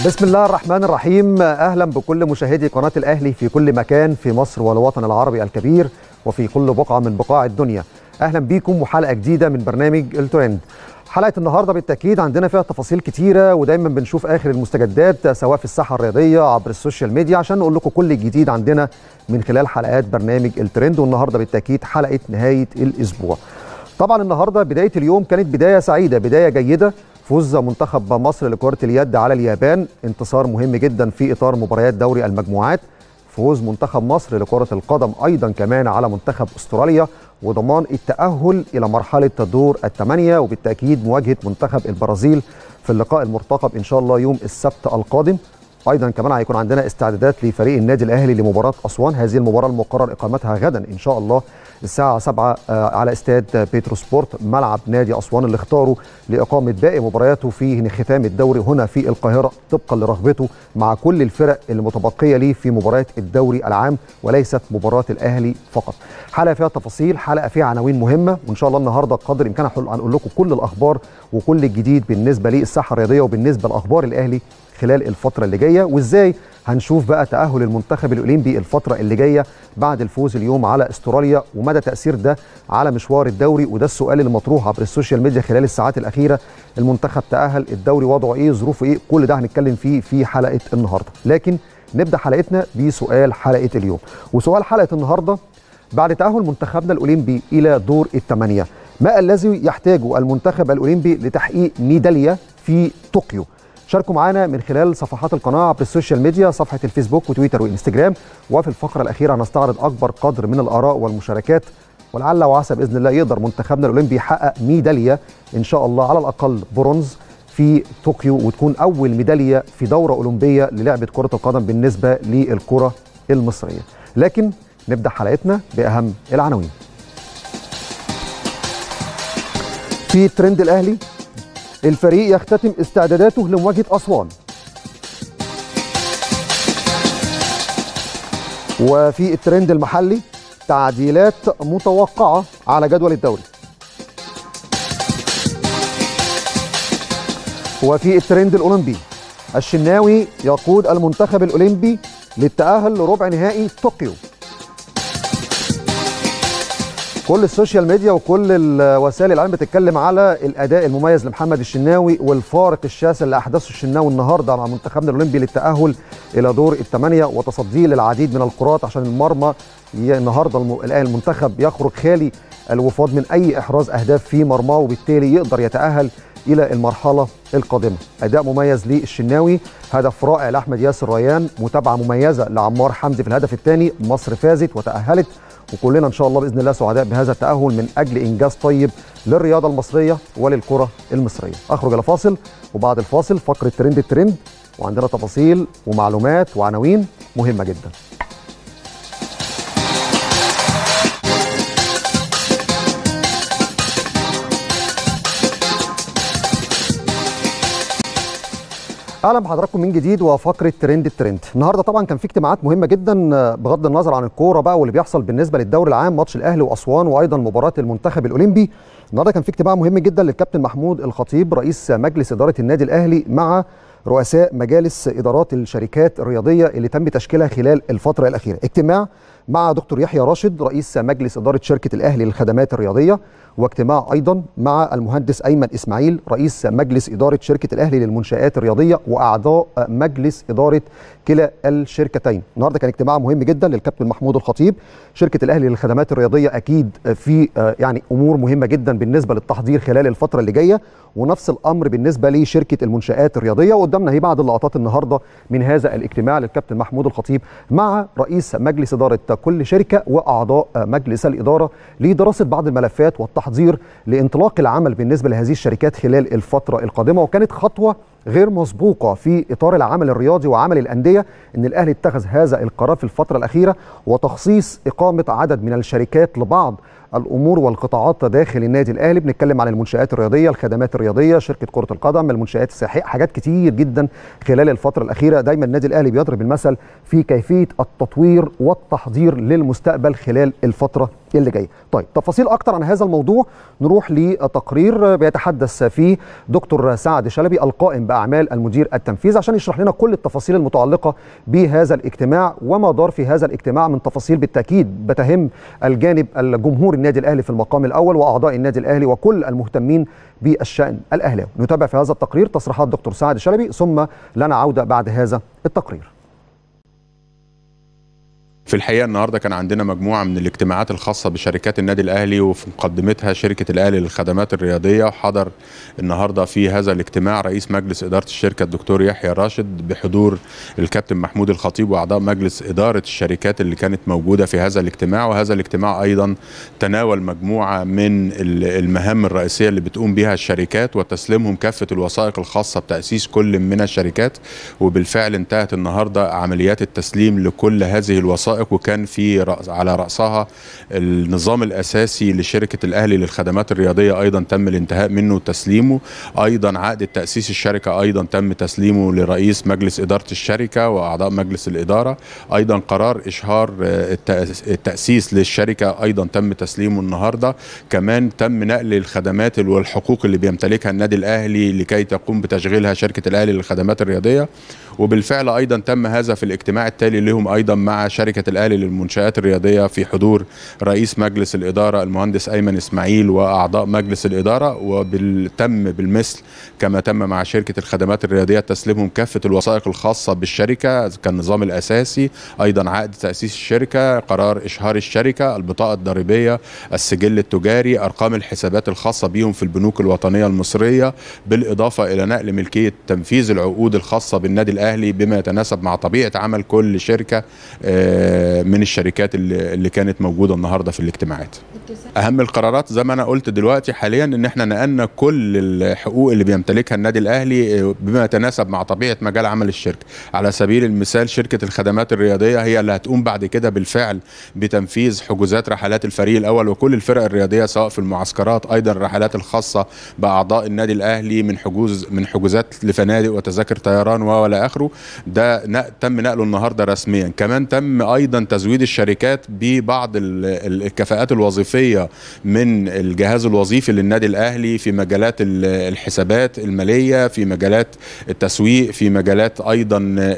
بسم الله الرحمن الرحيم اهلا بكل مشاهدي قناه الاهلي في كل مكان في مصر والوطن العربي الكبير وفي كل بقعه من بقاع الدنيا اهلا بيكم وحلقه جديده من برنامج الترند حلقه النهارده بالتاكيد عندنا فيها تفاصيل كتيره ودايما بنشوف اخر المستجدات سواء في الساحه الرياضيه عبر السوشيال ميديا عشان نقول لكم كل الجديد عندنا من خلال حلقات برنامج الترند والنهارده بالتاكيد حلقه نهايه الاسبوع طبعا النهارده بدايه اليوم كانت بدايه سعيده بدايه جيده فوز منتخب مصر لكرة اليد على اليابان انتصار مهم جدا في إطار مباريات دوري المجموعات فوز منتخب مصر لكرة القدم أيضا كمان على منتخب أستراليا وضمان التأهل إلى مرحلة دور الثمانية وبالتأكيد مواجهة منتخب البرازيل في اللقاء المرتقب إن شاء الله يوم السبت القادم ايضا كمان هيكون عندنا استعدادات لفريق النادي الاهلي لمباراه اسوان هذه المباراه المقرر اقامتها غدا ان شاء الله الساعه 7 على استاد بيترو سبورت ملعب نادي اسوان اللي اختاروا لاقامه باقي مبارياته في ختام الدوري هنا في القاهره طبقا لرغبته مع كل الفرق المتبقيه ليه في مباريات الدوري العام وليست مباراه الاهلي فقط حلقه فيها تفاصيل حلقه فيها عناوين مهمه وان شاء الله النهارده قدر الامكان هنقول لكم كل الاخبار وكل الجديد بالنسبه للساحه الرياضيه وبالنسبه لاخبار الاهلي خلال الفتره اللي جايه وازاي هنشوف بقى تاهل المنتخب الاولمبي الفتره اللي جايه بعد الفوز اليوم على استراليا ومدى تاثير ده على مشوار الدوري وده السؤال اللي مطروح عبر السوشيال ميديا خلال الساعات الاخيره المنتخب تاهل الدوري وضعه ايه ظروفه ايه كل ده هنتكلم فيه في حلقه النهارده لكن نبدا حلقتنا بسؤال حلقه اليوم وسؤال حلقه النهارده بعد تاهل منتخبنا الاولمبي الى دور الثمانيه ما الذي يحتاجه المنتخب الاولمبي لتحقيق ميداليه في طوكيو شاركوا معنا من خلال صفحات القناه عبر السوشيال ميديا صفحه الفيسبوك وتويتر وانستجرام وفي الفقره الاخيره هنستعرض اكبر قدر من الاراء والمشاركات ولعل وعسى باذن الله يقدر منتخبنا الاولمبي يحقق ميداليه ان شاء الله على الاقل برونز في طوكيو وتكون اول ميداليه في دوره اولمبيه للعبه كره القدم بالنسبه للكره المصريه لكن نبدا حلقتنا باهم العناوين في ترند الاهلي الفريق يختتم استعداداته لمواجهه اسوان وفي الترند المحلي تعديلات متوقعه على جدول الدوري وفي الترند الاولمبي الشناوي يقود المنتخب الاولمبي للتاهل لربع نهائي طوكيو كل السوشيال ميديا وكل الوسائل الاعلام بتتكلم على الاداء المميز لمحمد الشناوي والفارق الشاسع اللي احدثه الشناوي النهارده مع منتخبنا الاولمبي للتاهل الى دور الثمانيه وتصديه للعديد من الكرات عشان المرمى النهارده المنتخب يخرج خالي الوفاض من اي احراز اهداف في مرماه وبالتالي يقدر يتاهل الى المرحله القادمه اداء مميز للشناوي هدف رائع لاحمد ياسر ريان متابعه مميزه لعمار حمدي في الهدف الثاني مصر فازت وتاهلت وكلنا ان شاء الله باذن الله سعداء بهذا التاهل من اجل انجاز طيب للرياضه المصريه وللكره المصريه اخرج الى فاصل وبعد الفاصل فقره ترند الترند وعندنا تفاصيل ومعلومات وعناوين مهمه جدا اهلا بحضراتكم من جديد وفقره ترند الترند النهارده طبعا كان في اجتماعات مهمه جدا بغض النظر عن الكوره بقى واللي بيحصل بالنسبه للدوري العام ماتش الاهلي واسوان وايضا مباراه المنتخب الاولمبي النهارده كان في اجتماع مهم جدا للكابتن محمود الخطيب رئيس مجلس اداره النادي الاهلي مع رؤساء مجالس ادارات الشركات الرياضيه اللي تم تشكيلها خلال الفتره الاخيره اجتماع مع دكتور يحيى راشد رئيس مجلس اداره شركه الاهلي للخدمات الرياضيه واجتماع ايضا مع المهندس ايمن اسماعيل رئيس مجلس اداره شركه الاهلي للمنشات الرياضيه واعضاء مجلس اداره كلا الشركتين النهارده كان اجتماع مهم جدا للكابتن محمود الخطيب شركه الاهلي للخدمات الرياضيه اكيد في يعني امور مهمه جدا بالنسبه للتحضير خلال الفتره اللي جايه ونفس الامر بالنسبه لشركه المنشات الرياضيه وقدامنا هي بعض اللقطات النهارده من هذا الاجتماع للكابتن محمود الخطيب مع رئيس مجلس اداره كل شركه واعضاء مجلس الاداره لدراسه بعض الملفات والتحضير لانطلاق العمل بالنسبه لهذه الشركات خلال الفتره القادمه وكانت خطوه غير مسبوقه في اطار العمل الرياضي وعمل الانديه ان الاهلي اتخذ هذا القرار في الفتره الاخيره وتخصيص اقامه عدد من الشركات لبعض الامور والقطاعات داخل النادي الاهلي بنتكلم عن المنشات الرياضيه الخدمات الرياضيه شركه كره القدم المنشات السياحيه حاجات كتير جدا خلال الفتره الاخيره دايما النادي الاهلي بيضرب المثل في كيفيه التطوير والتحضير للمستقبل خلال الفتره اللي جاي طيب تفاصيل اكتر عن هذا الموضوع نروح لتقرير بيتحدث فيه دكتور سعد شلبي القائم باعمال المدير التنفيذي عشان يشرح لنا كل التفاصيل المتعلقه بهذا الاجتماع وما دار في هذا الاجتماع من تفاصيل بالتاكيد بتهم الجانب الجمهور النادي الاهلي في المقام الاول واعضاء النادي الاهلي وكل المهتمين بالشان الاهلاوي نتابع في هذا التقرير تصريحات دكتور سعد شلبي ثم لنا عوده بعد هذا التقرير في الحقيقه النهارده كان عندنا مجموعه من الاجتماعات الخاصه بشركات النادي الاهلي وفي مقدمتها شركه الاهلي للخدمات الرياضيه وحضر النهارده في هذا الاجتماع رئيس مجلس اداره الشركه الدكتور يحيى راشد بحضور الكابتن محمود الخطيب واعضاء مجلس اداره الشركات اللي كانت موجوده في هذا الاجتماع وهذا الاجتماع ايضا تناول مجموعه من المهام الرئيسيه اللي بتقوم بها الشركات وتسليمهم كافه الوثائق الخاصه بتاسيس كل من الشركات وبالفعل انتهت النهارده عمليات التسليم لكل هذه الوثائق وكان في رأس على رأسها النظام الأساسي لشركة الأهلي للخدمات الرياضية أيضا تم الانتهاء منه وتسليمه أيضا عقد تأسيس الشركة أيضا تم تسليمه لرئيس مجلس إدارة الشركة وأعضاء مجلس الإدارة أيضا قرار إشهار التأسيس للشركة أيضا تم تسليمه النهاردة كمان تم نقل الخدمات والحقوق اللي بيمتلكها النادي الأهلي لكي تقوم بتشغيلها شركة الأهلي للخدمات الرياضية وبالفعل أيضا تم هذا في الاجتماع التالي لهم أيضا مع شركة الاهلي للمنشات الرياضيه في حضور رئيس مجلس الاداره المهندس ايمن اسماعيل واعضاء مجلس الاداره وتم بالمثل كما تم مع شركه الخدمات الرياضيه تسليمهم كافه الوثائق الخاصه بالشركه كالنظام الاساسي ايضا عقد تاسيس الشركه قرار اشهار الشركه البطاقه الضريبيه السجل التجاري ارقام الحسابات الخاصه بهم في البنوك الوطنيه المصريه بالاضافه الى نقل ملكيه تنفيذ العقود الخاصه بالنادي الاهلي بما يتناسب مع طبيعه عمل كل شركه من الشركات اللي كانت موجوده النهارده في الاجتماعات. اهم القرارات زي ما انا قلت دلوقتي حاليا ان احنا نقلنا كل الحقوق اللي بيمتلكها النادي الاهلي بما يتناسب مع طبيعه مجال عمل الشركه. على سبيل المثال شركه الخدمات الرياضيه هي اللي هتقوم بعد كده بالفعل بتنفيذ حجوزات رحلات الفريق الاول وكل الفرق الرياضيه سواء في المعسكرات ايضا الرحلات الخاصه باعضاء النادي الاهلي من حجوز من حجوزات لفنادق وتذاكر طيران والى اخره ده تم نقله النهارده رسميا كمان تم ايضا تزويد الشركات ببعض الكفاءات الوظيفيه من الجهاز الوظيفي للنادي الاهلي في مجالات الحسابات الماليه في مجالات التسويق في مجالات ايضا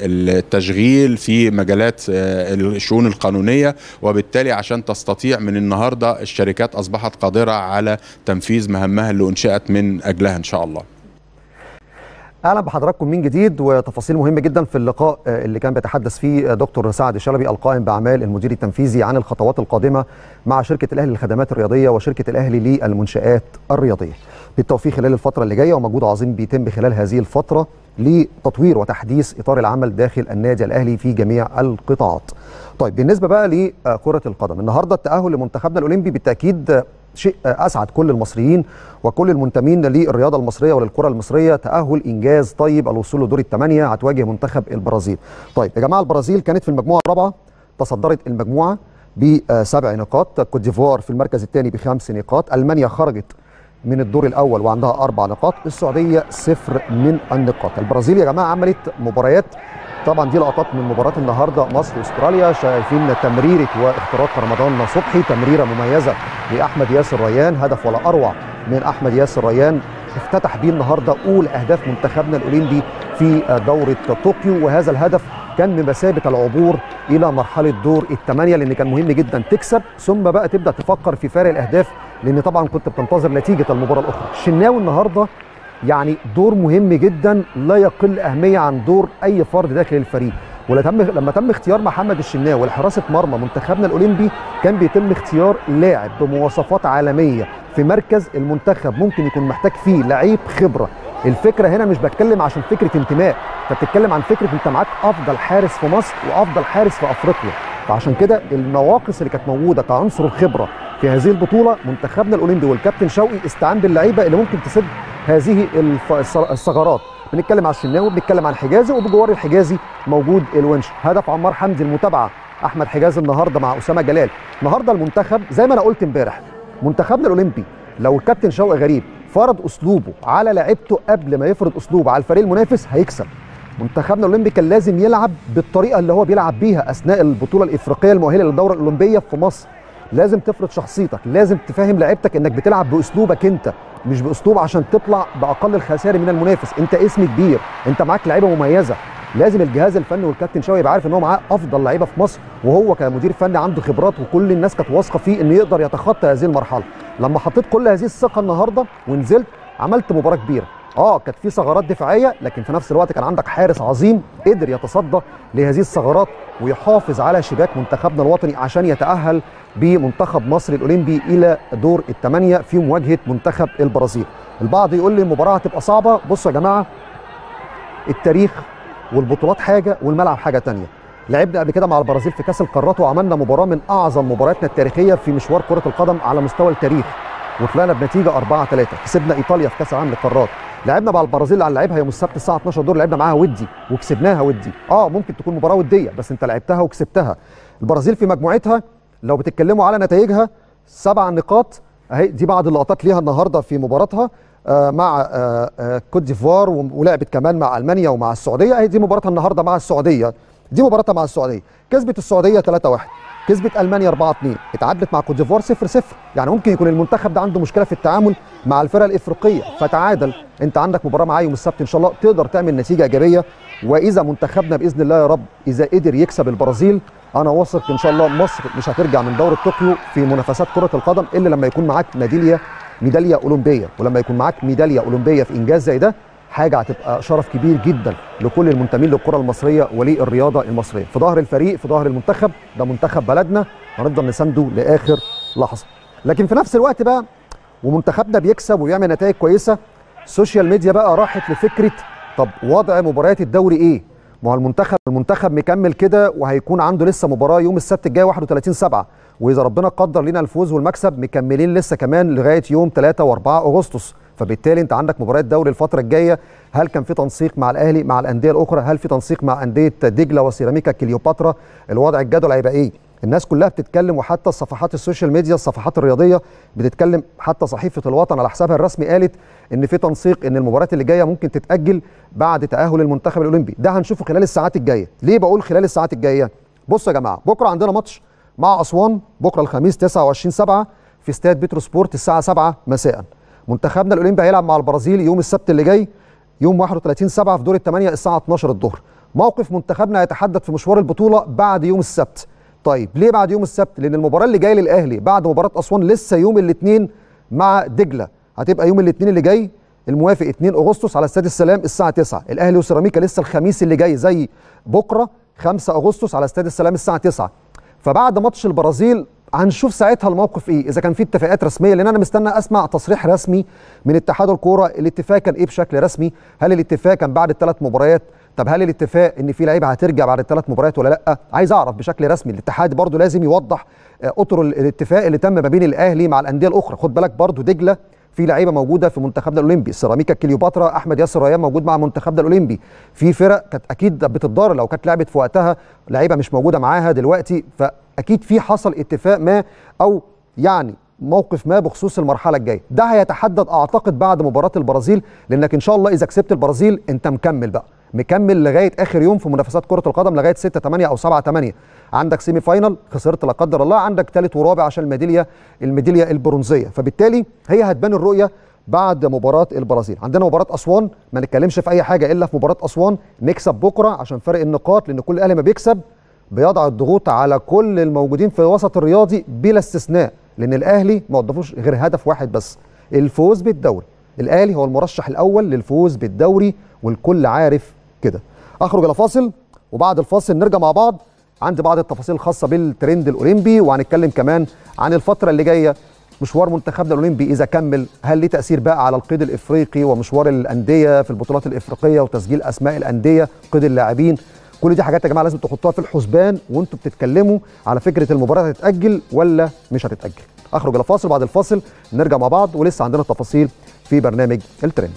التشغيل في مجالات الشؤون القانونيه وبالتالي عشان تستطيع من النهارده الشركات اصبحت قادره على تنفيذ مهامها اللي انشات من اجلها ان شاء الله اهلا بحضراتكم من جديد وتفاصيل مهمه جدا في اللقاء اللي كان بيتحدث فيه دكتور سعد شلبي القائم باعمال المدير التنفيذي عن الخطوات القادمه مع شركه الاهلي للخدمات الرياضيه وشركه الاهلي للمنشات الرياضيه. بالتوفيق خلال الفتره اللي جايه ومجهود عظيم بيتم خلال هذه الفتره لتطوير وتحديث اطار العمل داخل النادي الاهلي في جميع القطاعات. طيب بالنسبه بقى لكره القدم النهارده التاهل لمنتخبنا الاولمبي بالتاكيد شيء اسعد كل المصريين وكل المنتمين للرياضه المصريه وللكره المصريه تاهل انجاز طيب الوصول لدور الثمانيه هتواجه منتخب البرازيل. طيب يا جماعه البرازيل كانت في المجموعه الرابعه تصدرت المجموعه بسبع نقاط، كوت ديفوار في المركز الثاني بخمس نقاط، المانيا خرجت من الدور الاول وعندها اربع نقاط، السعوديه صفر من النقاط. البرازيل يا جماعه عملت مباريات طبعا دي لقطات من مباراه النهارده مصر واستراليا شايفين تمريره واختراق رمضان صبحي تمريره مميزه لاحمد ياسر ريان هدف ولا اروع من احمد ياسر ريان افتتح بيه النهارده اولى اهداف منتخبنا الاولمبي في دوره طوكيو وهذا الهدف كان بمثابه العبور الى مرحله دور الثمانيه لان كان مهم جدا تكسب ثم بقى تبدا تفكر في فارق الاهداف لان طبعا كنت بتنتظر نتيجه المباراه الاخرى الشناوي النهارده يعني دور مهم جدا لا يقل اهميه عن دور اي فرد داخل الفريق ولتم لما تم اختيار محمد الشناوي لحراسه مرمى منتخبنا الاولمبي كان بيتم اختيار لاعب بمواصفات عالميه في مركز المنتخب ممكن يكون محتاج فيه لعيب خبره الفكره هنا مش بتكلم عشان فكره انتماء انت بتتكلم عن فكره انت معاك افضل حارس في مصر وافضل حارس في افريقيا فعشان كده المواقف اللي كانت موجوده كعنصر الخبره في هذه البطوله منتخبنا الاولمبي والكابتن شوقي استعان باللعيبه اللي ممكن تسد هذه الثغرات بنتكلم على الشناوي بنتكلم عن حجازي وبجوار الحجازي موجود الونش هدف عمار حمدي المتابعه احمد حجازي النهارده مع اسامه جلال النهارده المنتخب زي ما انا قلت امبارح منتخبنا الاولمبي لو الكابتن شوقي غريب فرض اسلوبه على لعيبته قبل ما يفرض اسلوبه على الفريق المنافس هيكسب منتخبنا الاولمبي كان لازم يلعب بالطريقه اللي هو بيلعب بيها اثناء البطوله الافريقيه المؤهله للدوره الاولمبيه في مصر لازم تفرض شخصيتك لازم تفهم لعيبتك انك بتلعب باسلوبك انت مش باسلوب عشان تطلع باقل الخسائر من المنافس انت اسم كبير انت معاك لعيبه مميزه لازم الجهاز الفني والكابتن شوقي يبقى عارف ان هو معاه افضل لعيبه في مصر وهو كمدير فني عنده خبرات وكل الناس كانت واثقه فيه انه يقدر يتخطى هذه المرحله لما حطيت كل هذه الثقه النهارده ونزلت عملت مباراه كبيره اه كانت في ثغرات دفاعيه لكن في نفس الوقت كان عندك حارس عظيم قدر يتصدى لهذه الثغرات ويحافظ على شباك منتخبنا الوطني عشان يتاهل بمنتخب مصر الاولمبي الى دور الثمانيه في مواجهه منتخب البرازيل. البعض يقول لي المباراه هتبقى صعبه، بصوا يا جماعه التاريخ والبطولات حاجه والملعب حاجه ثانيه. لعبنا قبل كده مع البرازيل في كاس القارات وعملنا مباراه من اعظم مبارياتنا التاريخيه في مشوار كره القدم على مستوى التاريخ وطلعنا بنتيجه 4 3 كسبنا ايطاليا في كاس العالم للقارات لعبنا مع البرازيل اللي هنلعبها يوم السبت الساعه 12 دور لعبنا معاها ودي وكسبناها ودي اه ممكن تكون مباراه وديه بس انت لعبتها وكسبتها البرازيل في مجموعتها لو بتتكلموا على نتائجها سبع نقاط اهي دي بعض اللقطات ليها النهارده في مباراتها آه مع آه آه كوت ديفوار ولعبت كمان مع المانيا ومع السعوديه اهي دي مباراتها النهارده مع السعوديه دي مباراتها مع السعوديه كسبت السعوديه 3-1 كسبت المانيا 4 2 اتعادلت مع كوت ديفوار 0 0 يعني ممكن يكون المنتخب ده عنده مشكله في التعامل مع الفرق الافريقيه فتعادل انت عندك مباراه معاه يوم السبت ان شاء الله تقدر تعمل نتيجه ايجابيه واذا منتخبنا باذن الله يا رب اذا قدر يكسب البرازيل انا واثق ان شاء الله مصر مش هترجع من دوره طوكيو في منافسات كره القدم الا لما يكون معاك ميداليه ميداليه اولمبيه ولما يكون معاك ميداليه اولمبيه في انجاز زي ده حاجه هتبقى شرف كبير جدا لكل المنتمين للكره المصريه وللرياضه المصريه في ظهر الفريق في ظهر المنتخب ده منتخب بلدنا هنفضل نسانده لاخر لحظه لكن في نفس الوقت بقى ومنتخبنا بيكسب وبيعمل نتائج كويسه السوشيال ميديا بقى راحت لفكره طب وضع مباريات الدوري ايه ما هو المنتخب المنتخب مكمل كده وهيكون عنده لسه مباراه يوم السبت الجاي 31 7 واذا ربنا قدر لنا الفوز والمكسب مكملين لسه كمان لغايه يوم 3 و4 اغسطس فبالتالي انت عندك مباريات دوري الفتره الجايه هل كان في تنسيق مع الاهلي مع الانديه الاخرى هل في تنسيق مع انديه دجله وسيراميكا كليوباترا الوضع الجدول هيبقى ايه الناس كلها بتتكلم وحتى الصفحات السوشيال ميديا الصفحات الرياضيه بتتكلم حتى صحيفه الوطن على حسابها الرسمي قالت ان في تنسيق ان المباريات اللي جايه ممكن تتاجل بعد تاهل المنتخب الاولمبي ده هنشوفه خلال الساعات الجايه ليه بقول خلال الساعات الجايه بصوا يا جماعه بكره عندنا ماتش مع اسوان بكره الخميس 29 7 في استاد بترو سبورت الساعه 7 مساء منتخبنا الاولمبي هيلعب مع البرازيل يوم السبت اللي جاي يوم 31 7 في دور الثمانيه الساعه 12 الظهر موقف منتخبنا هيتحدد في مشوار البطوله بعد يوم السبت طيب ليه بعد يوم السبت لان المباراه اللي جايه للاهلي بعد مباراه اسوان لسه يوم الاثنين مع دجله هتبقى يوم الاثنين اللي جاي الموافق 2 اغسطس على استاد السلام الساعه 9 الاهلي وسيراميكا لسه الخميس اللي جاي زي بكره 5 اغسطس على استاد السلام الساعه 9 فبعد ماتش البرازيل هنشوف ساعتها الموقف ايه اذا كان في اتفاقات رسميه لان انا مستنى اسمع تصريح رسمي من اتحاد الكوره الاتفاق كان ايه بشكل رسمي هل الاتفاق كان بعد الثلاث مباريات طب هل الاتفاق ان في لعيبه هترجع بعد الثلاث مباريات ولا لا عايز اعرف بشكل رسمي الاتحاد برضو لازم يوضح اطر الاتفاق اللي تم ما بين الاهلي مع الانديه الاخرى خد بالك برضو دجله في لعيبه موجوده في منتخبنا الاولمبي سيراميكا كليوباترا احمد ياسر ريان موجود مع منتخبنا الاولمبي في فرق كانت اكيد بتتضار لو كانت لعبت في وقتها لعيبه مش موجوده معاها دلوقتي فاكيد في حصل اتفاق ما او يعني موقف ما بخصوص المرحله الجايه ده هيتحدد اعتقد بعد مباراه البرازيل لانك ان شاء الله اذا كسبت البرازيل انت مكمل بقى مكمل لغايه اخر يوم في منافسات كره القدم لغايه 6 8 او 7 8 عندك سيمي فاينل خسرت لا قدر الله عندك ثالث ورابع عشان الميداليه الميداليه البرونزيه فبالتالي هي هتبان الرؤيه بعد مباراه البرازيل عندنا مباراه اسوان ما نتكلمش في اي حاجه الا في مباراه اسوان نكسب بكره عشان فرق النقاط لان كل اهلي ما بيكسب بيضع الضغوط على كل الموجودين في الوسط الرياضي بلا استثناء لان الاهلي ما وظفوش غير هدف واحد بس الفوز بالدوري الاهلي هو المرشح الاول للفوز بالدوري والكل عارف كده اخرج الى فاصل وبعد الفاصل نرجع مع بعض عندي بعض التفاصيل الخاصه بالترند الاولمبي وهنتكلم كمان عن الفتره اللي جايه مشوار منتخبنا الاولمبي اذا كمل هل ليه تاثير بقى على القيد الافريقي ومشوار الانديه في البطولات الافريقيه وتسجيل اسماء الانديه قيد اللاعبين كل دي حاجات يا جماعه لازم تحطوها في الحسبان وانتوا بتتكلموا على فكره المباراه هتتاجل ولا مش هتتاجل اخرج الى فاصل بعد الفاصل نرجع مع بعض ولسه عندنا تفاصيل في برنامج الترند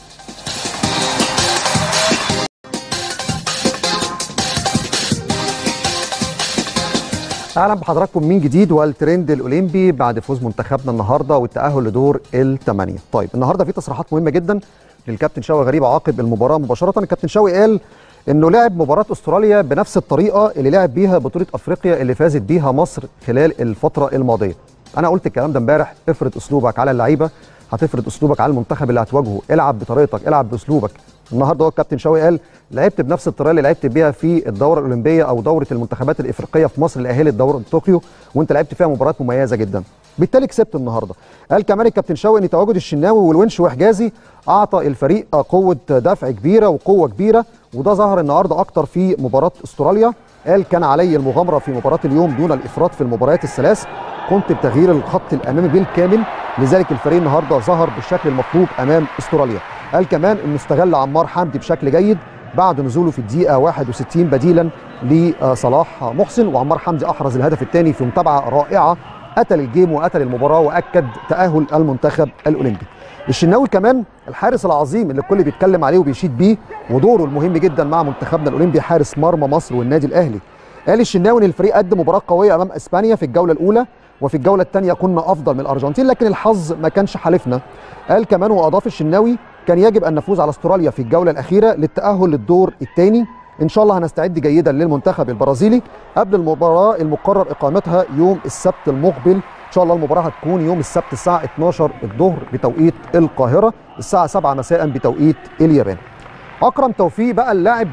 اهلا بحضراتكم من جديد والترند الاولمبي بعد فوز منتخبنا النهارده والتاهل لدور الثمانيه. طيب النهارده في تصريحات مهمه جدا للكابتن شوقي غريب عقب المباراه مباشره، الكابتن شوقي قال انه لعب مباراه استراليا بنفس الطريقه اللي لعب بيها بطوله افريقيا اللي فازت بيها مصر خلال الفتره الماضيه انا قلت الكلام ده امبارح افرض اسلوبك على اللعيبه هتفرض اسلوبك على المنتخب اللي هتواجهه العب بطريقتك العب باسلوبك النهارده هو الكابتن شوقي قال لعبت بنفس الطريقه اللي لعبت بيها في الدوره الاولمبيه او دوره المنتخبات الافريقيه في مصر اللي اهلت دوره طوكيو وانت لعبت فيها مباريات مميزه جدا بالتالي كسبت النهارده قال كمان الكابتن شوقي ان تواجد الشناوي والونش وحجازي اعطى الفريق قوه دفع كبيره وقوه كبيره وده ظهر النهارده اكتر في مباراه استراليا قال كان علي المغامره في مباراه اليوم دون الافراط في المباريات الثلاث قمت بتغيير الخط الامامي بالكامل لذلك الفريق النهارده ظهر بالشكل المطلوب امام استراليا قال كمان انه استغل عمار حمدي بشكل جيد بعد نزوله في الدقيقه 61 بديلا لصلاح محسن وعمار حمدي احرز الهدف الثاني في متابعه رائعه قتل الجيم وقتل المباراه واكد تاهل المنتخب الاولمبي الشناوي كمان الحارس العظيم اللي الكل بيتكلم عليه وبيشيد بيه ودوره المهم جدا مع منتخبنا الاولمبي حارس مرمى مصر والنادي الاهلي قال الشناوي ان الفريق قدم مباراه قويه امام اسبانيا في الجوله الاولى وفي الجوله الثانيه كنا افضل من الارجنتين لكن الحظ ما كانش حالفنا قال كمان واضاف الشناوي كان يجب ان نفوز على استراليا في الجوله الاخيره للتاهل للدور الثاني ان شاء الله هنستعد جيدا للمنتخب البرازيلي قبل المباراه المقرر اقامتها يوم السبت المقبل ان شاء الله المباراه هتكون يوم السبت الساعه 12 الظهر بتوقيت القاهره الساعه 7 مساء بتوقيت اليابان اكرم توفيق بقى اللاعب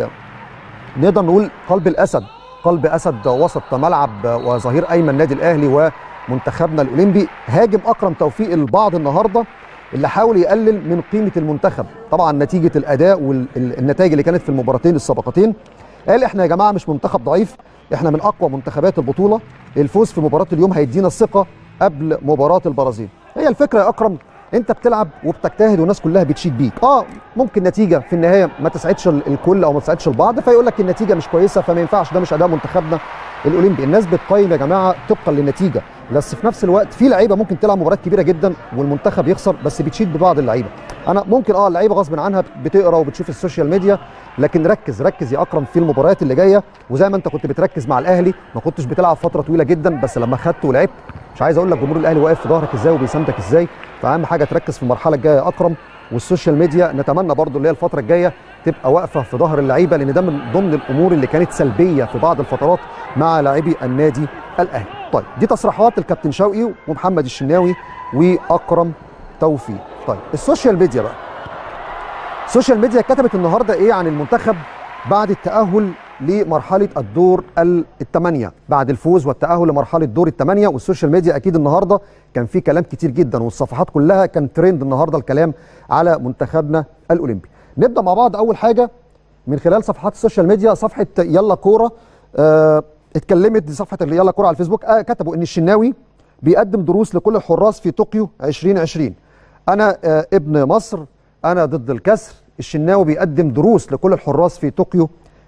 نقدر نقول قلب الاسد قلب اسد وسط ملعب وظهير ايمن النادي الاهلي ومنتخبنا الاولمبي هاجم اكرم توفيق البعض النهارده اللي حاول يقلل من قيمه المنتخب طبعا نتيجه الاداء والنتائج اللي كانت في المباراتين السابقتين قال احنا يا جماعه مش منتخب ضعيف احنا من اقوى منتخبات البطوله الفوز في مباراه اليوم هيدينا الثقه قبل مباراه البرازيل هي الفكره يا اكرم انت بتلعب وبتجتهد والناس كلها بتشيد بيك اه ممكن نتيجه في النهايه ما تسعدش الكل او ما تسعدش البعض فيقول لك النتيجه مش كويسه فما ينفعش ده مش اداء منتخبنا الاولمبي الناس بتقيم يا جماعه طبقا للنتيجه بس في نفس الوقت في لعيبه ممكن تلعب مباريات كبيره جدا والمنتخب يخسر بس بتشيد ببعض اللعيبه انا ممكن اه اللعيبه غصب عنها بتقرا وبتشوف السوشيال ميديا لكن ركز ركز يا اكرم في المباريات اللي جايه وزي ما انت كنت بتركز مع الاهلي ما كنتش بتلعب فتره طويله جدا بس لما خدت ولعبت مش عايز اقول لك جمهور الاهلي واقف في ظهرك ازاي وبيساندك ازاي فاهم حاجه تركز في المرحله الجايه يا اكرم والسوشيال ميديا نتمنى برضو اللي هي الفتره الجايه تبقى واقفه في ظهر اللعيبه لان ده من ضمن الامور اللي كانت سلبيه في بعض الفترات مع لاعبي النادي الاهلي. طيب دي تصريحات الكابتن شوقي ومحمد الشناوي واكرم توفيق. طيب السوشيال ميديا بقى. السوشيال ميديا كتبت النهارده ايه عن المنتخب بعد التاهل لمرحله الدور الثمانيه بعد الفوز والتاهل لمرحله دور الثمانيه والسوشيال ميديا اكيد النهارده كان في كلام كتير جدا والصفحات كلها كان ترند النهارده الكلام على منتخبنا الاولمبي نبدا مع بعض اول حاجه من خلال صفحات السوشيال ميديا صفحه يلا كوره آه اتكلمت دي صفحه اللي يلا كوره على الفيسبوك آه كتبوا ان الشناوي بيقدم دروس لكل الحراس في طوكيو 2020 انا آه ابن مصر انا ضد الكسر الشناوي بيقدم دروس لكل الحراس في طوكيو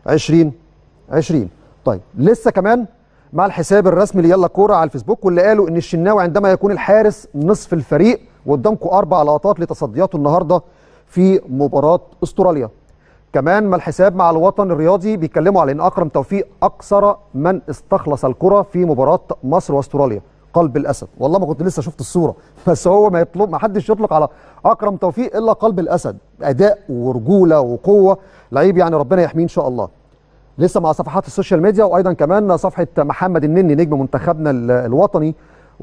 2020 طيب لسه كمان مع الحساب الرسمي ليلا كوره على الفيسبوك واللي قالوا ان الشناوي عندما يكون الحارس نصف الفريق وقدامكم اربع لقطات لتصدياته النهارده في مباراه استراليا كمان ما الحساب مع الوطن الرياضي بيتكلموا على ان اكرم توفيق اكثر من استخلص الكره في مباراه مصر واستراليا قلب الاسد والله ما كنت لسه شفت الصوره بس هو ما يطلب ما حدش يطلق على اكرم توفيق الا قلب الاسد اداء ورجوله وقوه لعيب يعني ربنا يحميه ان شاء الله لسه مع صفحات السوشيال ميديا وايضا كمان صفحه محمد النني نجم منتخبنا الوطني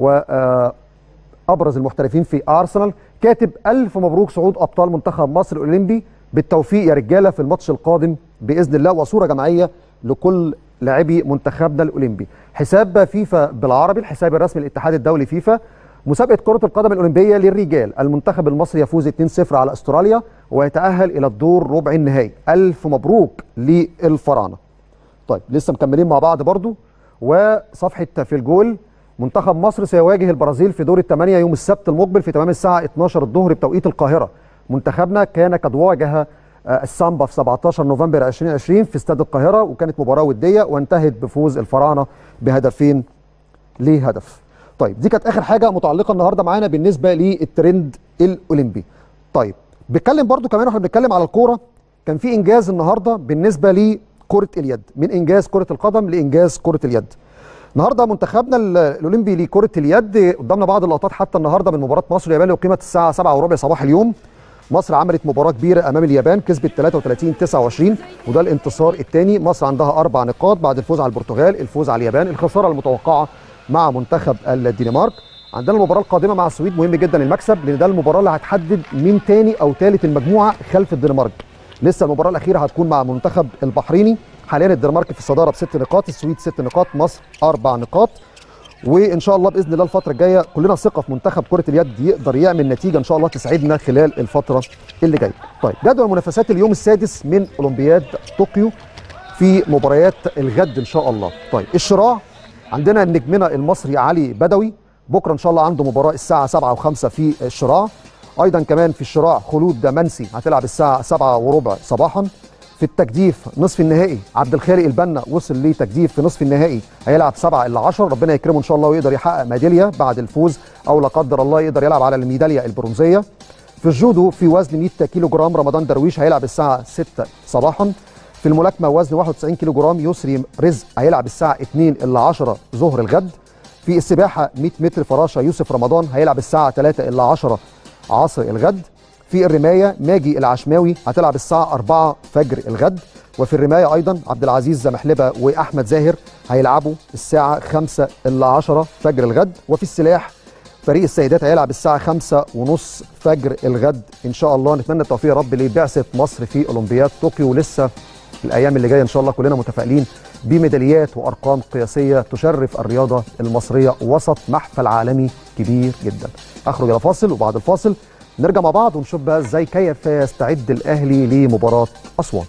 وابرز المحترفين في ارسنال كاتب الف مبروك صعود ابطال منتخب مصر الاولمبي بالتوفيق يا رجاله في الماتش القادم باذن الله وصوره جماعيه لكل لاعبي منتخبنا الاولمبي حساب فيفا بالعربي الحساب الرسمي للاتحاد الدولي فيفا مسابقه كره القدم الاولمبيه للرجال المنتخب المصري يفوز 2-0 على استراليا ويتاهل الى الدور ربع النهائي الف مبروك للفراعنه طيب لسه مكملين مع بعض برضو وصفحه في الجول منتخب مصر سيواجه البرازيل في دور الثمانيه يوم السبت المقبل في تمام الساعه 12 الظهر بتوقيت القاهره منتخبنا كان قد واجه السامبا في 17 نوفمبر 2020 في استاد القاهره وكانت مباراه وديه وانتهت بفوز الفراعنه بهدفين لهدف. طيب دي كانت اخر حاجه متعلقه النهارده معانا بالنسبه للترند الاولمبي. طيب بتكلم برضو كمان واحنا بنتكلم على الكوره كان في انجاز النهارده بالنسبه لكره اليد من انجاز كره القدم لانجاز كره اليد. النهارده منتخبنا الاولمبي لكره اليد قدامنا بعض اللقطات حتى النهارده من مباراه مصر واليابان اللي اقيمت الساعه 7 وربع صباح اليوم مصر عملت مباراه كبيره امام اليابان كسبت 33 29 وده الانتصار الثاني مصر عندها اربع نقاط بعد الفوز على البرتغال الفوز على اليابان الخساره المتوقعه مع منتخب الدنمارك عندنا المباراه القادمه مع السويد مهم جدا المكسب لان ده المباراه اللي هتحدد مين تاني او ثالث المجموعه خلف الدنمارك لسه المباراه الاخيره هتكون مع المنتخب البحريني حاليا الدنمارك في الصداره بست نقاط السويد ست نقاط مصر اربع نقاط وان شاء الله باذن الله الفتره الجايه كلنا ثقه في منتخب كره اليد يقدر يعمل نتيجه ان شاء الله تسعدنا خلال الفتره اللي جايه. طيب جدول منافسات اليوم السادس من اولمبياد طوكيو في مباريات الغد ان شاء الله. طيب الشراع عندنا نجمنا المصري علي بدوي بكره ان شاء الله عنده مباراه الساعه 7 و5 في الشراع. ايضا كمان في الشراع خلود دمنسي هتلعب الساعه 7 وربع صباحا. في التجديف نصف النهائي عبد الخالق البنا وصل لتجديف في نصف النهائي هيلعب 7 الا 10 ربنا يكرمه ان شاء الله ويقدر يحقق ميداليه بعد الفوز او لا قدر الله يقدر يلعب على الميداليه البرونزيه في الجودو في وزن 100 كيلو جرام رمضان درويش هيلعب الساعه 6 صباحا في الملاكمه وزن 91 كيلو جرام يسري رزق هيلعب الساعه 2 الا 10 ظهر الغد في السباحه 100 متر فراشه يوسف رمضان هيلعب الساعه 3 الا 10 عصر الغد في الرمايه ماجي العشماوي هتلعب الساعه 4 فجر الغد وفي الرمايه ايضا عبد العزيز زمحلبه واحمد زاهر هيلعبوا الساعه 5 الا 10 فجر الغد وفي السلاح فريق السيدات هيلعب الساعه 5 ونص فجر الغد ان شاء الله نتمنى التوفيق يا رب لبعثه مصر في اولمبياد طوكيو لسه الايام اللي جايه ان شاء الله كلنا متفائلين بميداليات وارقام قياسيه تشرف الرياضه المصريه وسط محفل عالمي كبير جدا اخرج الى فاصل وبعد الفاصل نرجع مع بعض ونشوف بقى ازاي كيف يستعد الاهلي لمباراه اسوان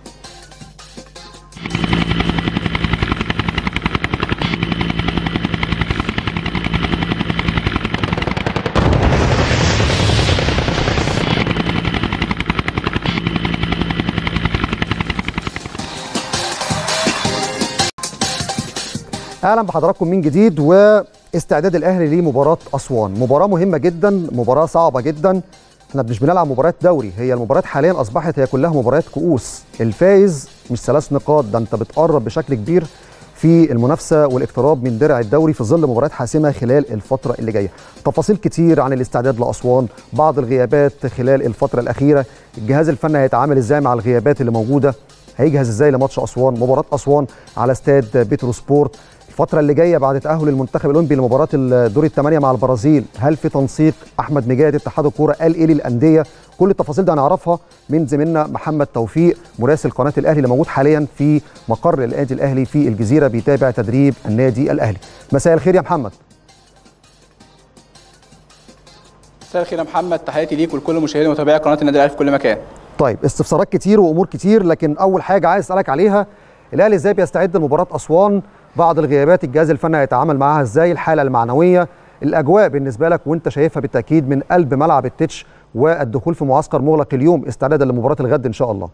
اهلا بحضراتكم من جديد واستعداد الاهلي لمباراه اسوان مباراه مهمه جدا مباراه صعبه جدا احنا مش بنلعب مباريات دوري هي المباريات حاليا اصبحت هي كلها مباريات كؤوس الفايز مش ثلاث نقاط ده انت بتقرب بشكل كبير في المنافسه والاقتراب من درع الدوري في ظل مباريات حاسمه خلال الفتره اللي جايه تفاصيل كتير عن الاستعداد لاسوان بعض الغيابات خلال الفتره الاخيره الجهاز الفني هيتعامل ازاي مع الغيابات اللي موجوده هيجهز ازاي لماتش اسوان مباراه اسوان على استاد بيترو سبورت الفترة اللي جاية بعد تأهل المنتخب الأولمبي لمباراة الدور الثمانية مع البرازيل، هل في تنسيق أحمد مجاهد اتحاد الكورة قال إيه للأندية؟ كل التفاصيل دي هنعرفها من زميلنا محمد توفيق مراسل قناة الأهلي اللي موجود حاليا في مقر النادي الأهلي في الجزيرة بيتابع تدريب النادي الأهلي. مساء الخير يا محمد. مساء الخير يا محمد تحياتي ليك ولكل مشاهدي ومتابعي قناة النادي الأهلي في كل مكان. طيب استفسارات كتير وأمور كتير لكن أول حاجة عايز أسألك عليها الأهلي إزاي بيستعد لمباراة أسوان بعض الغيابات الجهاز الفني هيتعامل معاها ازاي الحاله المعنويه الاجواء بالنسبه لك وانت شايفها بالتاكيد من قلب ملعب التتش والدخول في معسكر مغلق اليوم استعدادا لمباراه الغد ان شاء الله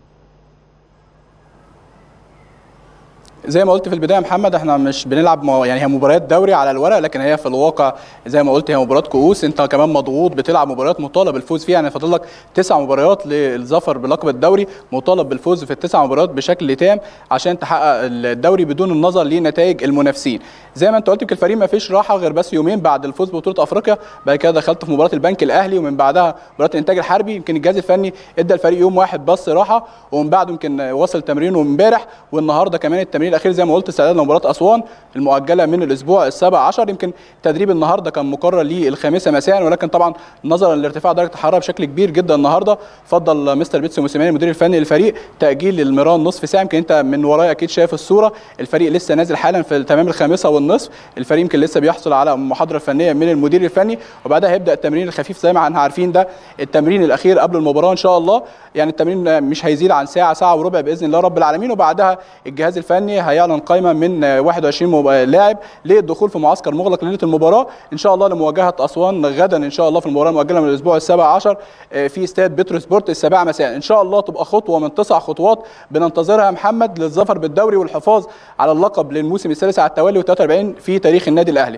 زي ما قلت في البدايه محمد احنا مش بنلعب مو... يعني هي مباريات دوري على الورق لكن هي في الواقع زي ما قلت هي مباراه كؤوس انت كمان مضغوط بتلعب مباريات مطالب بالفوز فيها يعني فاضل لك تسع مباريات للظفر بلقب الدوري مطالب بالفوز في التسع مباريات بشكل تام عشان تحقق الدوري بدون النظر لنتائج المنافسين زي ما انت قلت الفريق ما فيش راحه غير بس يومين بعد الفوز ببطوله افريقيا بعد كده دخلت في مباراه البنك الاهلي ومن بعدها مباراه الانتاج الحربي يمكن الجهاز الفني ادى الفريق يوم واحد بس راحه ومن بعده يمكن وصل تمرينه امبارح والنهارده كمان التمرين الاخير زي ما قلت استعداد لمباراه اسوان المؤجله من الاسبوع السابع عشر يمكن تدريب النهارده كان مقرر للخامسه مساء ولكن طبعا نظرا لارتفاع درجه الحراره بشكل كبير جدا النهارده فضل مستر بيتسو موسيماني المدير الفني للفريق تاجيل المران نصف ساعه يمكن انت من ورايا اكيد شايف الصوره الفريق لسه نازل حالا في تمام الخامسه والنصف الفريق يمكن لسه بيحصل على محاضره فنيه من المدير الفني وبعدها هيبدا التمرين الخفيف زي ما احنا عارفين ده التمرين الاخير قبل المباراه ان شاء الله يعني التمرين مش هيزيد عن ساعه ساعه وربع باذن الله رب العالمين وبعدها الجهاز الفني هيعلن قائمه من 21 لاعب للدخول في معسكر مغلق ليله المباراه ان شاء الله لمواجهه اسوان غدا ان شاء الله في المباراه المؤجله من الاسبوع السابع عشر في استاد بترو سبورت السابعه مساء ان شاء الله تبقى خطوه من تسع خطوات بننتظرها يا محمد للظفر بالدوري والحفاظ على اللقب للموسم الثالث على التوالي و43 في تاريخ النادي الاهلي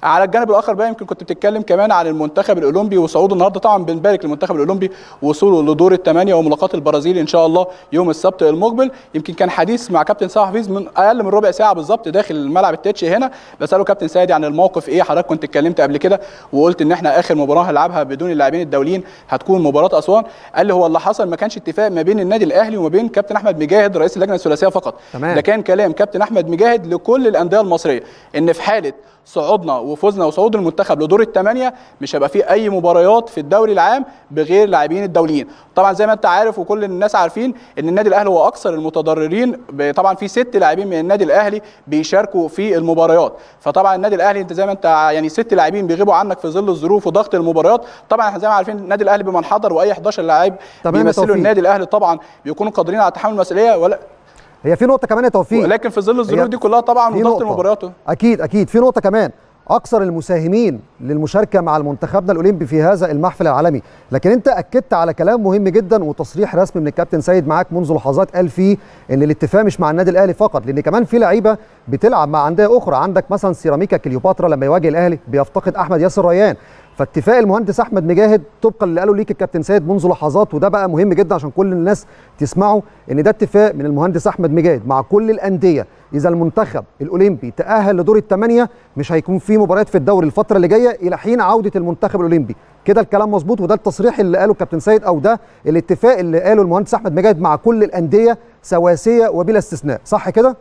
على الجانب الاخر بقى يمكن كنت بتتكلم كمان عن المنتخب الاولمبي وصعوده النهارده طبعا بنبارك للمنتخب الاولمبي وصوله لدور الثمانيه وملاقاه البرازيل ان شاء الله يوم السبت المقبل يمكن كان حديث مع كابتن سامح حفيظ من اقل من ربع ساعه بالظبط داخل الملعب التتش هنا بساله كابتن سيدي عن الموقف ايه حضرتك كنت اتكلمت قبل كده وقلت ان احنا اخر مباراه هنلعبها بدون اللاعبين الدوليين هتكون مباراه اسوان قال لي هو اللي حصل ما كانش اتفاق ما بين النادي الاهلي وما بين كابتن احمد مجاهد رئيس اللجنه الثلاثيه فقط تمام. ده كان كلام كابتن احمد مجاهد لكل الانديه المصريه ان في حاله صعودنا وفوزنا وصعود المنتخب لدور الثمانيه مش هيبقى فيه اي مباريات في الدوري العام بغير اللاعبين الدوليين طبعا زي ما انت عارف وكل الناس عارفين ان النادي الاهلي هو اكثر المتضررين ب- طبعا في ست لاعبين من النادي الاهلي بيشاركوا في المباريات فطبعا النادي الاهلي انت زي ما انت ع- يعني ست لاعبين بيغيبوا عنك في ظل الظروف وضغط المباريات طبعا احنا زي ما عارفين النادي الاهلي بمن حضر واي 11 لاعب تمام يا بيمثلوا توفيق. النادي الاهلي طبعا بيكونوا قادرين على تحمل المسؤوليه ولا هي في نقطه كمان يا توفيق ولكن في ظل الظروف هي دي كلها طبعا في وضغط نقطة. المباريات اكيد اكيد في نقطه كمان اكثر المساهمين للمشاركه مع المنتخبنا الاولمبي في هذا المحفل العالمي لكن انت اكدت على كلام مهم جدا وتصريح رسمي من الكابتن سيد معاك منذ لحظات قال فيه ان الاتفاق مش مع النادي الاهلي فقط لان كمان في لعيبه بتلعب مع انديه اخرى عندك مثلا سيراميكا كليوباترا لما يواجه الاهلي بيفتقد احمد ياسر ريان فاتفاق المهندس احمد مجاهد طبقا اللي قاله ليك الكابتن سيد منذ لحظات وده بقى مهم جدا عشان كل الناس تسمعه ان ده اتفاق من المهندس احمد مجاهد مع كل الانديه اذا المنتخب الاولمبي تاهل لدور الثمانيه مش هيكون في مباريات في الدوري الفتره اللي جايه الى حين عوده المنتخب الاولمبي كده الكلام مظبوط وده التصريح اللي قاله الكابتن سيد او ده الاتفاق اللي قاله المهندس احمد مجاهد مع كل الانديه سواسيه وبلا استثناء صح كده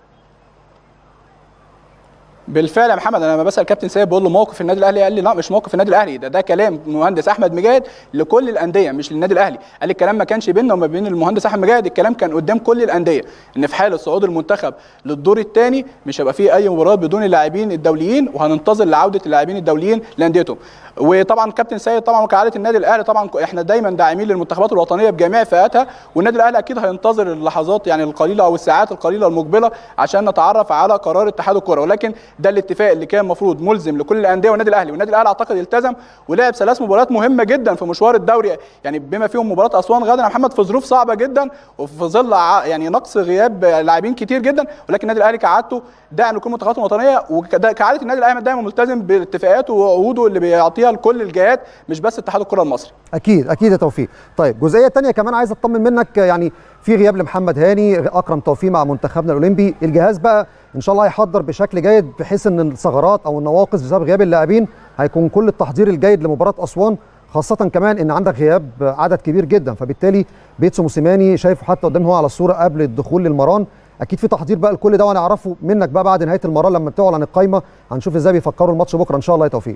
بالفعل يا محمد انا لما بسال كابتن سيد بقول له موقف النادي الاهلي قال لي لا مش موقف النادي الاهلي ده ده كلام المهندس احمد مجاهد لكل الانديه مش للنادي الاهلي قال لي الكلام ما كانش بيننا وما بين المهندس احمد مجاهد الكلام كان قدام كل الانديه ان في حاله صعود المنتخب للدور الثاني مش هيبقى فيه اي مباراه بدون اللاعبين الدوليين وهننتظر لعوده اللاعبين الدوليين لانديتهم وطبعا كابتن سيد طبعا وكعاده النادي الاهلي طبعا احنا دايما داعمين للمنتخبات الوطنيه بجميع فئاتها والنادي الاهلي اكيد هينتظر اللحظات يعني القليله او الساعات القليله المقبله عشان نتعرف على قرار اتحاد الكره ولكن ده الاتفاق اللي كان المفروض ملزم لكل الانديه والنادي الاهلي والنادي الاهلي اعتقد التزم ولعب ثلاث مباريات مهمه جدا في مشوار الدوري يعني بما فيهم مباراه اسوان غدا يا محمد في ظروف صعبه جدا وفي ظل ع- يعني نقص غياب لاعبين كتير جدا ولكن النادي الاهلي كعادته داعم لكل المنتخبات الوطنيه وكعاده النادي الاهلي دايما ملتزم باتفاقاته ووعوده اللي بيعطيها لكل الجهات مش بس اتحاد الكره المصري اكيد اكيد يا توفيق طيب جزئيه تانية كمان عايز اطمن منك يعني في غياب لمحمد هاني اكرم توفيق مع منتخبنا الاولمبي الجهاز بقى ان شاء الله هيحضر بشكل جيد بحيث ان الثغرات او النواقص بسبب غياب اللاعبين هيكون كل التحضير الجيد لمباراه اسوان خاصة كمان ان عندك غياب عدد كبير جدا فبالتالي بيتسو موسيماني شايفه حتى قدام هو على الصورة قبل الدخول للمران اكيد في تحضير بقى لكل ده وهنعرفه منك بقى بعد نهاية المران لما تعلن القايمة هنشوف ازاي بيفكروا الماتش بكرة ان شاء الله يا توفيق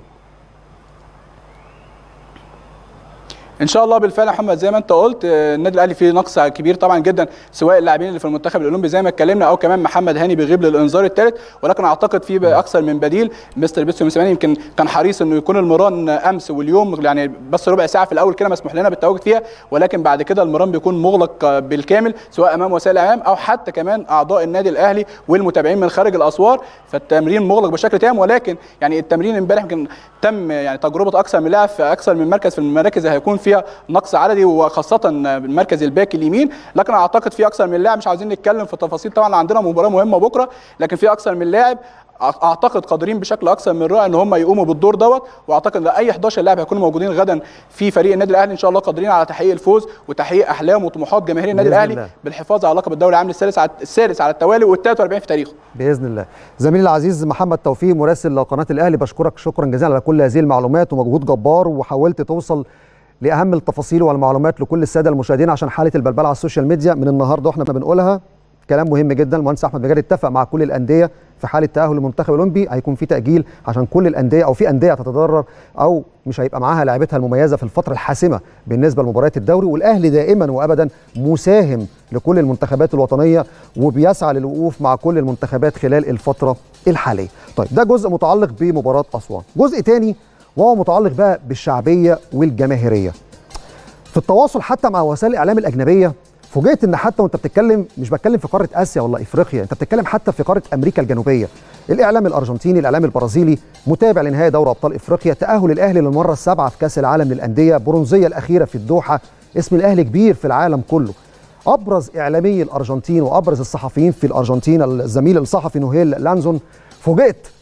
ان شاء الله بالفعل يا محمد زي ما انت قلت آه، النادي الاهلي فيه نقص كبير طبعا جدا سواء اللاعبين اللي في المنتخب الاولمبي زي ما اتكلمنا او كمان محمد هاني بيغيب للانذار الثالث ولكن اعتقد في بقى اكثر من بديل مستر بيتسو موسيماني يمكن كان حريص انه يكون المران امس واليوم يعني بس ربع ساعه في الاول كده مسموح لنا بالتواجد فيها ولكن بعد كده المران بيكون مغلق آه، بالكامل سواء امام وسائل الاعلام او حتى كمان اعضاء النادي الاهلي والمتابعين من خارج الاسوار فالتمرين مغلق بشكل تام ولكن يعني التمرين امبارح يمكن تم يعني تجربه اكثر من لاعب في اكثر من مركز في المراكز اللي هيكون فيها نقص عددي وخاصه المركز الباك اليمين لكن اعتقد في اكثر من لاعب مش عاوزين نتكلم في تفاصيل طبعا عندنا مباراه مهمه بكره لكن في اكثر من لاعب اعتقد قادرين بشكل اكثر من رائع ان هم يقوموا بالدور دوت واعتقد ان اي 11 لاعب هيكونوا موجودين غدا في فريق النادي الاهلي ان شاء الله قادرين على تحقيق الفوز وتحقيق احلام وطموحات جماهير النادي بإذن الاهلي الله. بالحفاظ على لقب الدوري العام الثالث على الثالث على التوالي وال43 في تاريخه باذن الله زميلي العزيز محمد توفيق مراسل قناه الاهلي بشكرك شكرا جزيلا على كل هذه المعلومات ومجهود جبار وحاولت توصل لاهم التفاصيل والمعلومات لكل الساده المشاهدين عشان حاله البلبله على السوشيال ميديا من النهارده واحنا بنقولها كلام مهم جدا المهندس احمد مجاد اتفق مع كل الانديه في حاله تاهل المنتخب الاولمبي هيكون في تاجيل عشان كل الانديه او في انديه تتضرر او مش هيبقى معاها لاعبتها المميزه في الفتره الحاسمه بالنسبه لمباريات الدوري والاهلي دائما وابدا مساهم لكل المنتخبات الوطنيه وبيسعى للوقوف مع كل المنتخبات خلال الفتره الحاليه. طيب ده جزء متعلق بمباراه اسوان، جزء تاني وهو متعلق بقى بالشعبيه والجماهيريه. في التواصل حتى مع وسائل الاعلام الاجنبيه فوجئت ان حتى وانت بتتكلم مش بتكلم في قاره اسيا ولا افريقيا انت بتتكلم حتى في قاره امريكا الجنوبيه الاعلام الارجنتيني الاعلام البرازيلي متابع لنهائي دوري ابطال افريقيا تاهل الاهلي للمره السابعه في كاس العالم للانديه برونزيه الاخيره في الدوحه اسم الاهلي كبير في العالم كله ابرز اعلامي الارجنتين وابرز الصحفيين في الارجنتين الزميل الصحفي نوهيل لانزون فوجئت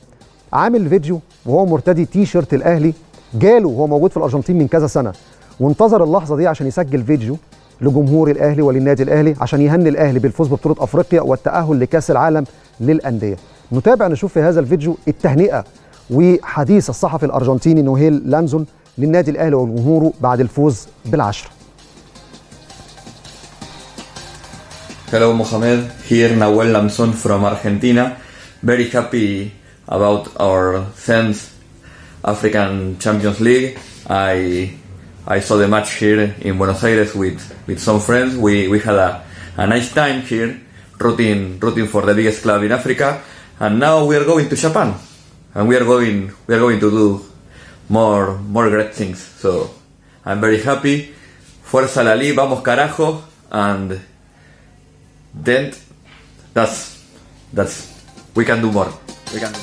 عامل فيديو وهو مرتدي تي شيرت الاهلي جاله وهو موجود في الارجنتين من كذا سنه وانتظر اللحظه دي عشان يسجل فيديو لجمهور الاهلي وللنادي الاهلي عشان يهني الاهلي بالفوز ببطوله افريقيا والتاهل لكاس العالم للانديه نتابع نشوف في هذا الفيديو التهنئه وحديث الصحفي الارجنتيني نوهيل لانزون للنادي الاهلي وجمهوره بعد الفوز بالعشره Hello, Mohamed. Here, Nahuel Lamson from Argentina. Very happy about our 10th African Champions League. I I saw the match here in Buenos Aires with, with some friends. We, we had a, a nice time here, rooting rooting for the biggest club in Africa. And now we are going to Japan, and we are going we are going to do more more great things. So I'm very happy. Fuerza Lali, vamos carajo, and then that's that's we can do more. We can. Do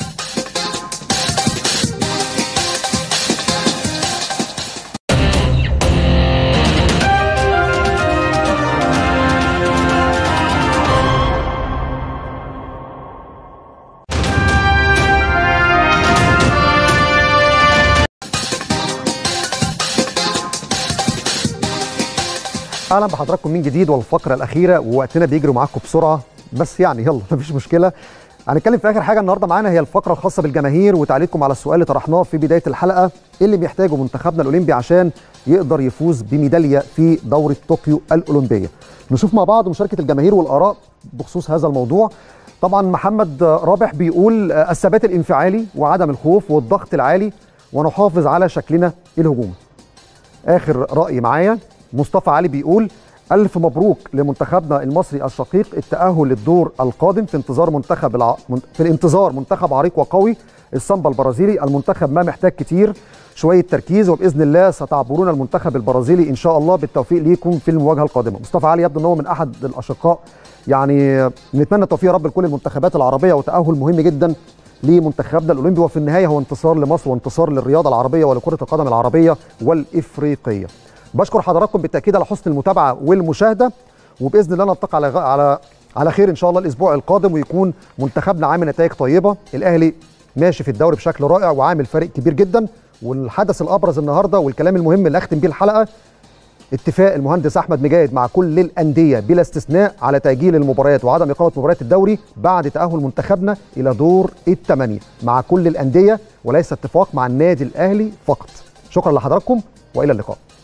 اهلا بحضراتكم من جديد والفقره الاخيره ووقتنا بيجري معاكم بسرعه بس يعني يلا مفيش مشكله هنتكلم في اخر حاجه النهارده معانا هي الفقره الخاصه بالجماهير وتعليقكم على السؤال اللي طرحناه في بدايه الحلقه ايه اللي بيحتاجه منتخبنا الاولمبي عشان يقدر يفوز بميداليه في دوره طوكيو الاولمبيه نشوف مع بعض مشاركه الجماهير والاراء بخصوص هذا الموضوع طبعا محمد رابح بيقول الثبات الانفعالي وعدم الخوف والضغط العالي ونحافظ على شكلنا الهجومي اخر راي معايا مصطفى علي بيقول ألف مبروك لمنتخبنا المصري الشقيق التأهل للدور القادم في انتظار منتخب الع... في الانتظار منتخب عريق وقوي السامبا البرازيلي المنتخب ما محتاج كتير شوية تركيز وبإذن الله ستعبرون المنتخب البرازيلي إن شاء الله بالتوفيق ليكم في المواجهة القادمة مصطفى علي يبدو أنه من أحد الأشقاء يعني نتمنى التوفيق يا رب لكل المنتخبات العربية وتأهل مهم جدا لمنتخبنا الأولمبي وفي النهاية هو انتصار لمصر وانتصار للرياضة العربية ولكرة القدم العربية والإفريقية بشكر حضراتكم بالتاكيد على حسن المتابعه والمشاهده وباذن الله نلتقي على على على خير ان شاء الله الاسبوع القادم ويكون منتخبنا عامل نتائج طيبه الاهلي ماشي في الدوري بشكل رائع وعامل فريق كبير جدا والحدث الابرز النهارده والكلام المهم اللي اختم بيه الحلقه اتفاق المهندس احمد مجاهد مع كل الانديه بلا استثناء على تاجيل المباريات وعدم اقامه مباريات الدوري بعد تاهل منتخبنا الى دور الثمانيه مع كل الانديه وليس اتفاق مع النادي الاهلي فقط شكرا لحضراتكم والى اللقاء